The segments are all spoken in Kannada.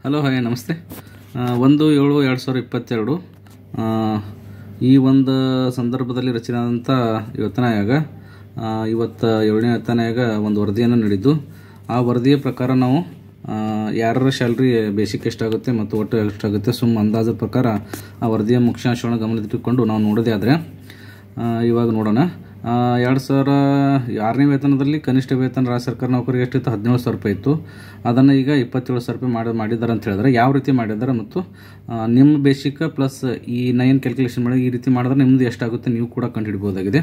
ಹಲೋ ಹಾಯ್ ನಮಸ್ತೆ ಆ, ಒಂದು ಏಳು ಎರಡು ಸಾವಿರದ ಇಪ್ಪತ್ತೆರಡು ಆ, ಈ ಒಂದು ಸಂದರ್ಭದಲ್ಲಿ ರಚನೆ ಆದಂಥ ವೇತನ ಆಯೋಗ ಆ, ಇವತ್ತು ಏಳನೇ ವೇತನ ಆಯೋಗ ಒಂದು ವರದಿಯನ್ನು ನೀಡಿದ್ದು ಆ ವರದಿಯ ಪ್ರಕಾರ ನಾವು ಯಾರ ಸ್ಯಾಲ್ರಿ ಬೇಸಿಕ್ ಎಷ್ಟಾಗುತ್ತೆ ಮತ್ತು ಒಟ್ಟು ಎಷ್ಟಾಗುತ್ತೆ ಸುಮ್ಮ ಅಂದಾಜು ಪ್ರಕಾರ ಆ ವರದಿಯ ಮುಖ್ಯಾಂಶವನ್ನು ಗಮನದಲ್ಲಿಟ್ಟುಕೊಂಡು ನಾವು ನೋಡೋದೇ ಆದರೆ ಇವಾಗ ನೋಡೋಣ ಎರಡು ಸಾವಿರ ಆರನೇ ವೇತನದಲ್ಲಿ ಕನಿಷ್ಠ ವೇತನ ರಾಜ್ಯ ಸರ್ಕಾರ ನೌಕರಿಗೆ ಎಷ್ಟಿತ್ತು ಹದಿನೇಳು ಸಾವಿರ ರೂಪಾಯಿ ಇತ್ತು ಅದನ್ನು ಈಗ ಇಪ್ಪತ್ತೇಳು ಸಾವಿರ ರೂಪಾಯಿ ಮಾಡಿ ಮಾಡಿದ್ದಾರೆ ಅಂತ ಹೇಳಿದ್ರೆ ಯಾವ ರೀತಿ ಮಾಡಿದ್ದಾರೆ ಮತ್ತು ಆ, ನಿಮ್ಮ ಬೇಸಿಕ್ ಪ್ಲಸ್ ಈ ನೈನ್ ಕ್ಯಾಲ್ಕುಲೇಷನ್ ಮಾಡಿ ಈ ರೀತಿ ಮಾಡಿದ್ರೆ ನಿಮ್ಮದು ಎಷ್ಟಾಗುತ್ತೆ ನೀವು ಕೂಡ ಕಂಡುಹಿಡ್ಬೋದಾಗಿದೆ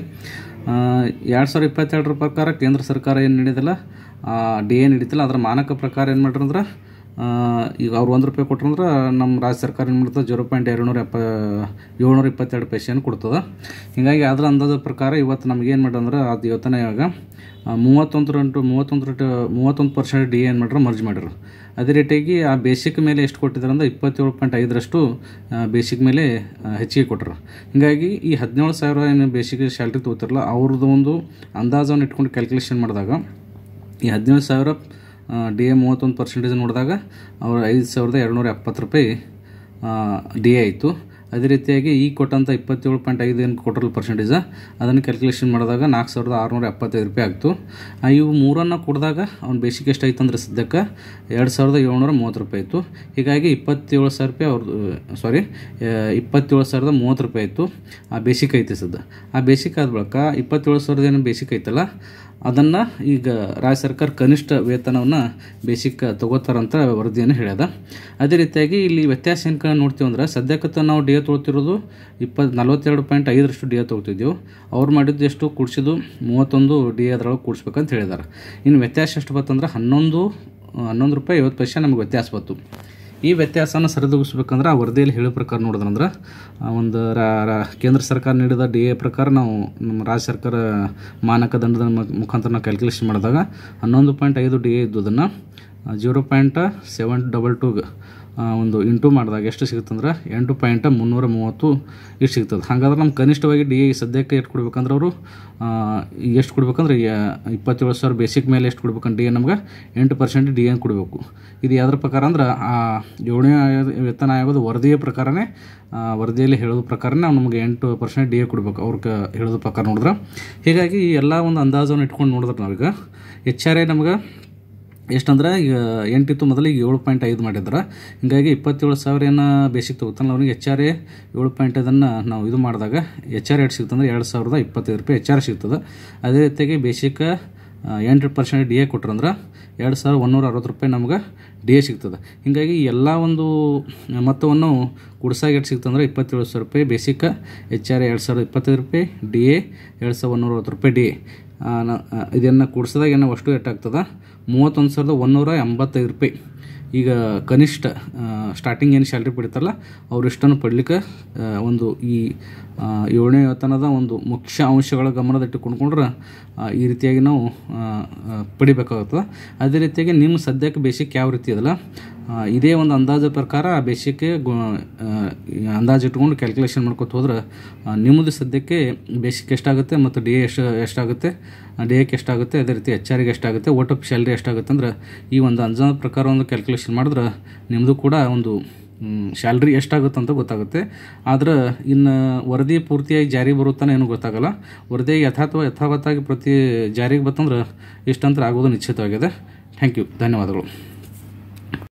ಎರಡು ಸಾವಿರ ಇಪ್ಪತ್ತೆರಡರ ಪ್ರಕಾರ ಕೇಂದ್ರ ಸರ್ಕಾರ ಏನು ನೀಡಿದಲ್ಲ ಡಿ ಎ ನೀಡಿತಿಲ್ಲ ಅದರ ಮಾನಕ ಪ್ರಕಾರ ಏನು ಮಾಡ್ರಂದ್ರೆ ಆ, ಈಗ ಅವ್ರು ಒಂದು ರೂಪಾಯಿ ಕೊಟ್ರಂದ್ರೆ ನಮ್ಮ ರಾಜ್ಯ ಸರ್ಕಾರ ಏನು ಮಾಡ್ತದೆ ಜೀರೋ ಪಾಯಿಂಟ್ ಎರಡುನೂರ ಎಪ್ಪ ಏಳ್ನೂರ ಇಪ್ಪತ್ತೆರಡು ಪೈಸೆಯನ್ನು ಕೊಡ್ತದೆ ಹೀಗಾಗಿ ಅದರ ಅಂದಾಜು ಪ್ರಕಾರ ಇವತ್ತು ನಮ್ಗೆ ಏನು ಮಾಡ್ರಂದ್ರೆ ಅದು ಇವತ್ತನೇ ಇವಾಗ ಆ, ಮೂವತ್ತೊಂದು ಇಂಟು ಮೂವತ್ತೊಂದು ರೇಟ್ ಮೂವತ್ತೊಂದು ಪರ್ಸೆಂಟ್ ಡಿ ಏನು ಮಾಡ್ರೆ ಮರ್ಜ್ ಮಾಡಿರು ಅದೇ ರೀತಿಯಾಗಿ ಆ ಬೇಸಿಕ್ ಮೇಲೆ ಎಷ್ಟು ಕೊಟ್ಟಿದ್ದಾರೆ ಅಂದ್ರೆ ಇಪ್ಪತ್ತೇಳು ಪಾಯಿಂಟ್ ಐದರಷ್ಟು ಬೇಸಿಕ್ ಮೇಲೆ ಆ, ಹೆಚ್ಚಿಗೆ ಕೊಟ್ಟರು ಹೀಗಾಗಿ ಈ ಹದಿನೇಳು ಸಾವಿರ ಏನು ಬೇಸಿಕ್ ಸ್ಯಾಲ್ರಿ ತೊಗೋತಾರಲ್ಲ ಅವ್ರದ್ದು ಒಂದು ಅಂದಾಜನ್ನು ಇಟ್ಕೊಂಡು ಕ್ಯಾಲ್ಕುಲೇಷನ್ ಮಾಡಿದಾಗ ಈ ಹದಿನೇಳು ಸಾವಿರ ಡಿ ಎ ಮೂವತ್ತೊಂದು ಪರ್ಸೆಂಟೇಜ್ ನೋಡಿದಾಗ ಅವ್ರು ಐದು ಸಾವಿರದ ಎರಡುನೂರ ಎಪ್ಪತ್ತು ರೂಪಾಯಿ ಡಿ ಎ ಆಯಿತು ಅದೇ ರೀತಿಯಾಗಿ ಈ ಕೊಟ್ಟಂಥ ಇಪ್ಪತ್ತೇಳು ಪಾಯಿಂಟ್ ಐದು ಏನು ಕೊಟ್ಟರಲ್ಲ ಪರ್ಸೆಂಟೇಜ ಅದನ್ನು ಕ್ಯಾಲ್ಕುಲೇಷನ್ ಮಾಡಿದಾಗ ನಾಲ್ಕು ಸಾವಿರದ ಆರುನೂರ ಎಪ್ಪತ್ತೈದು ರೂಪಾಯಿ ಆಗ್ತು ಆ, ಇವು ಮೂರನ್ನು ಕೊಡಿದಾಗ ಅವ್ನು ಬೇಸಿಕ್ ಎಷ್ಟು ಆಯ್ತು ಅಂದ್ರೆ ಸದ್ಯಕ್ಕೆ ಎರಡು ಸಾವಿರದ ಏಳ್ನೂರ ಮೂವತ್ತು ರೂಪಾಯಿ ಇತ್ತು ಹೀಗಾಗಿ ಇಪ್ಪತ್ತೇಳು ಸಾವಿರ ರೂಪಾಯಿ ಅವ್ರದ್ದು ಸಾರಿ ಇಪ್ಪತ್ತೇಳು ಸಾವಿರದ ಮೂವತ್ತು ರೂಪಾಯಿ ಇತ್ತು ಆ ಬೇಸಿಕ್ ಐತೆ ಸದ್ಯ ಆ ಬೇಸಿಕ್ ಆದ ಬಳಿಕ ಇಪ್ಪತ್ತೇಳು ಸಾವಿರದ ಏನು ಬೇಸಿಕ್ ಐತಲ್ಲ ಅದನ್ನು ಈಗ ರಾಜ್ಯ ಸರ್ಕಾರ ಕನಿಷ್ಠ ವೇತನವನ್ನು ಬೇಸಿಕ್ ತಗೋತಾರಂತ ವರದಿಯನ್ನು ಹೇಳ್ಯದ ಅದೇ ರೀತಿಯಾಗಿ ಇಲ್ಲಿ ವ್ಯತ್ಯಾಸ ಏನು ಕಡೆ ನೋಡ್ತೀವಿ ಅಂದ್ರೆ ಸದ್ಯಕ್ಕೆ ನಾವು ಡಿ ಎ ತೊಗೊಳ್ತಿರೋದು ಇಪ್ಪತ್ತು ನಲ್ವತ್ತೆರಡು ಪಾಯಿಂಟ್ ಐದರಷ್ಟು ಡಿ ಎ ತೊಗೊಳ್ತಿದ್ದೆವು ಅವ್ರು ಮಾಡಿದ್ದು ಎಷ್ಟು ಕೂಡಿಸಿದ್ದು ಮೂವತ್ತೊಂದು ಡಿ ಎ ಅದರೊಳಗೆ ಕೂಡಿಸ್ಬೇಕಂತ ಹೇಳಿದ್ದಾರೆ ಇನ್ನು ವ್ಯತ್ಯಾಸ ಎಷ್ಟು ಬತ್ತಂದ್ರೆ ಹನ್ನೊಂದು ಹನ್ನೊಂದು ರೂಪಾಯಿ ಐವತ್ತು ಪೈಸೆ ನಮಗೆ ವ್ಯತ್ಯಾಸ ಬಂತು ಈ ವ್ಯತ್ಯಾಸನ ಸರಿದೂಗಿಸ್ಬೇಕಂದ್ರೆ ಆ ವರದಿಯಲ್ಲಿ ಹೇಳೋ ಪ್ರಕಾರ ನೋಡಿದ್ರಂದ್ರೆ ಆ ಒಂದು ರಾ- ರಾ- ಕೇಂದ್ರ ಸರ್ಕಾರ ನೀಡಿದ ಡಿ ಎ ಪ್ರಕಾರ ನಾವು ನಮ್ಮ ರಾಜ್ಯ ಸರ್ಕಾರ ಮಾನಕ ದಂಡದ ಮ- ಮುಖಾಂತರ ನಾವು ಕ್ಯಾಲ್ಕುಲೇಷನ್ ಮಾಡಿದಾಗ ಹನ್ನೊಂದು ಪಾಯಿಂಟ್ ಐದು ಡಿ ಎ ಇದ್ದುದನ್ನು ಜೀರೋ ಪಾಯಿಂಟ್ ಸೆವೆನ್ ಡಬಲ್ ಟೂಗೆ ಒಂದು ಇಂಟು ಮಾಡಿದಾಗ ಎಷ್ಟು ಸಿಗುತ್ತಂದ್ರೆ ಎಂಟು ಪಾಯಿಂಟ್ ಮುನ್ನೂರ ಮೂವತ್ತು ಇಷ್ಟು ಸಿಗ್ತದೆ ಹಾಗಾದ್ರೆ ನಮ್ಮ ಕನಿಷ್ಠವಾಗಿ ಡಿ ಎ ಸದ್ಯಕ್ಕೆ ಎಷ್ಟು ಕೊಡ್ಬೇಕಂದ್ರೆ ಅವರು ಎಷ್ಟು ಕೊಡ್ಬೇಕಂದ್ರೆ ಯ- ಇಪ್ಪತ್ತೇಳು ಸಾವಿರ ಬೇಸಿಕ್ ಮೇಲೆ ಎಷ್ಟು ಕೊಡ್ಬೇಕಂದ್ರೆ ಡಿ ಎ ನಮ್ಗೆ ಎಂಟು ಪರ್ಸೆಂಟ್ ಡಿ ಎನ್ ಕೊಡಬೇಕು ಇದು ಯಾವ್ದ್ರ ಪ್ರಕಾರ ಅಂದ್ರೆ ಆ ಏಳನೇ ಆಯೋಗ ವೇತನ ಆಯೋಗದ ವರದಿಯ ಪ್ರಕಾರನೇ ಆ, ವರದಿಯಲ್ಲಿ ಹೇಳೋದ ಪ್ರಕಾರನೇ ನಾವು ನಮಗೆ ಎಂಟು ಪರ್ಸೆಂಟ್ ಡಿ ಎ ಕೊಡಬೇಕು ಅವ್ರ ಕ ಹೇಳೋದ ಪ್ರಕಾರ ನೋಡಿದ್ರೆ ಹೀಗಾಗಿ ಈ ಎಲ್ಲ ಒಂದು ಅಂದಾಜನ್ನು ಇಟ್ಕೊಂಡು ನೋಡಿದ್ರೆ ನಾವೀಗ ಎಚ್ ಆರ್ ಐ ನಮ್ಗೆ ಎಷ್ಟಂದ್ರೆ ಈಗ ಎಂಟಿತ್ತು ಮೊದಲು ಈಗ ಏಳು ಪಾಯಿಂಟ್ ಐದು ಮಾಡಿದ್ರೆ ಹಿಂಗಾಗಿ ಇಪ್ಪತ್ತೇಳು ಸಾವಿರ ಏನು ಬೇಸಿಕ್ ತಗೋತಾನಲ್ಲ ಅವ್ನಿಗೆ ಎಚ್ ಆರ್ ಎ ಏಳು ಪಾಯಿಂಟ್ ಐದನ್ನು ನಾವು ಇದು ಮಾಡಿದಾಗ ಎಚ್ ಆರ್ ಎಷ್ಟು ಸಿಗ್ತಂದ್ರೆ ಎರಡು ಸಾವಿರದ ಇಪ್ಪತ್ತೈದು ರೂಪಾಯಿ ಎಚ್ ಆರ್ ಸಿಗ್ತದೆ ಅದೇ ರೀತಿಯಾಗಿ ಬೇಸಿಕ್ ಎಂಟು ಪರ್ಸೆಂಟ್ ಡಿ ಎ ಕೊಟ್ರಂದ್ರೆ ಎರಡು ಸಾವಿರದ ಒಂದೂರ ಅರವತ್ತು ರೂಪಾಯಿ ನಮ್ಗೆ ಡಿ ಎ ಸಿಗ್ತದೆ ಹೀಗಾಗಿ ಈ ಎಲ್ಲ ಒಂದು ಮೊತ್ತವನ್ನು ಕುಡ್ಸಾಗ ಎಷ್ಟು ಸಿಗ್ತಂದ್ರೆ ಇಪ್ಪತ್ತೇಳು ಸಾವಿರ ರೂಪಾಯಿ ಬೇಸಿಕ್ ಎಚ್ ಆರ್ ಎರಡು ಸಾವಿರದ ಇಪ್ಪತ್ತೈದು ರೂಪಾಯಿ ಡಿ ಎ ಎರಡು ಸಾವಿರದ ಒಂದೂರ ಅರವತ್ತು ರೂಪಾಯಿ ಡಿ ಎ ಇದನ್ನು ಕೂಡಿಸಿದಾಗ ಏನೋ ಅಷ್ಟು ಎಷ್ಟಾಗ್ತದೆ ಮೂವತ್ತೊಂದು ಸಾವಿರದ ಒಂದೂರ ಎಂಬತ್ತೈದು ರೂಪಾಯಿ ಈಗ ಕನಿಷ್ಠ ಸ್ಟಾರ್ಟಿಂಗ್ ಏನು ಸ್ಯಾಲ್ರಿ ಪಡಿತಾರಲ್ಲ ಅವ್ರು ಇಷ್ಟನ್ನು ಪಡ್ಲಿಕ್ಕೆ ಆ, ಒಂದು ಈ ಆ, ಏಳನೇ ವೇತನದ ಒಂದು ಮುಖ್ಯ ಅಂಶಗಳ ಗಮನದಟ್ಟಿಕೊಂಡ್ಕೊಂಡ್ರೆ ಆ, ಈ ರೀತಿಯಾಗಿ ನಾವು ಆ, ಆ, ಪಡಿಬೇಕಾಗುತ್ತದೆ ಅದೇ ರೀತಿಯಾಗಿ ನಿಮ್ಮ ಸದ್ಯಕ್ಕೆ ಬೇಸಿಕ್ ಯಾವ ರೀತಿ ಇದಲ್ಲ ಆ, ಇದೇ ಒಂದು ಅಂದಾಜು ಪ್ರಕಾರ ಆ ಬೇಸಿಕ್ಗೆ ಗು ಆ, ಈ ಅಂದಾಜು ಇಟ್ಕೊಂಡು ಕ್ಯಾಲ್ಕುಲೇಷನ್ ಮಾಡ್ಕೊತ ಹೋದ್ರೆ ಆ, ನಿಮ್ಮದು ಸದ್ಯಕ್ಕೆ ಬೇಸಿಕ್ ಎಷ್ಟಾಗುತ್ತೆ ಮತ್ತು ಡಿ ಎ ಎಷ್ಟು ಎಷ್ಟಾಗುತ್ತೆ ಡಿ ಎಕ್ಕೆ ಎಷ್ಟಾಗುತ್ತೆ ಅದೇ ರೀತಿ ಎಚ್ ಆರಿಗೆ ಎಷ್ಟಾಗುತ್ತೆ ಒಟ್ಟು ಸ್ಯಾಲ್ರಿ ಎಷ್ಟಾಗುತ್ತೆ ಅಂದ್ರೆ ಈ ಒಂದು ಅಂದಾಜು ಪ್ರಕಾರ ಒಂದು ಕ್ಯಾಲ್ಕುಲೇಷನ್ ಮಾಡಿದ್ರೆ ನಿಮ್ಮದು ಕೂಡ ಒಂದು ಸ್ಯಾಲ್ರಿ ಎಷ್ಟಾಗುತ್ತೆ ಅಂತ ಗೊತ್ತಾಗುತ್ತೆ ಆದ್ರೆ ಇನ್ನು ವರದಿ ಪೂರ್ತಿಯಾಗಿ ಜಾರಿ ಬರುತ್ತಾನೆ ಏನೂ ಗೊತ್ತಾಗಲ್ಲ ವರದಿ ಯಥಾತ್ವ ಯಥಾವತ್ತಾಗಿ ಪ್ರತಿ ಜಾರಿಗೆ ಬತ್ತಂದ್ರೆ ಇಷ್ಟಂತರ ಆಗೋದು ನಿಶ್ಚಿತವಾಗಿದೆ ಥ್ಯಾಂಕ್ ಯು ಧನ್ಯವಾದಗಳು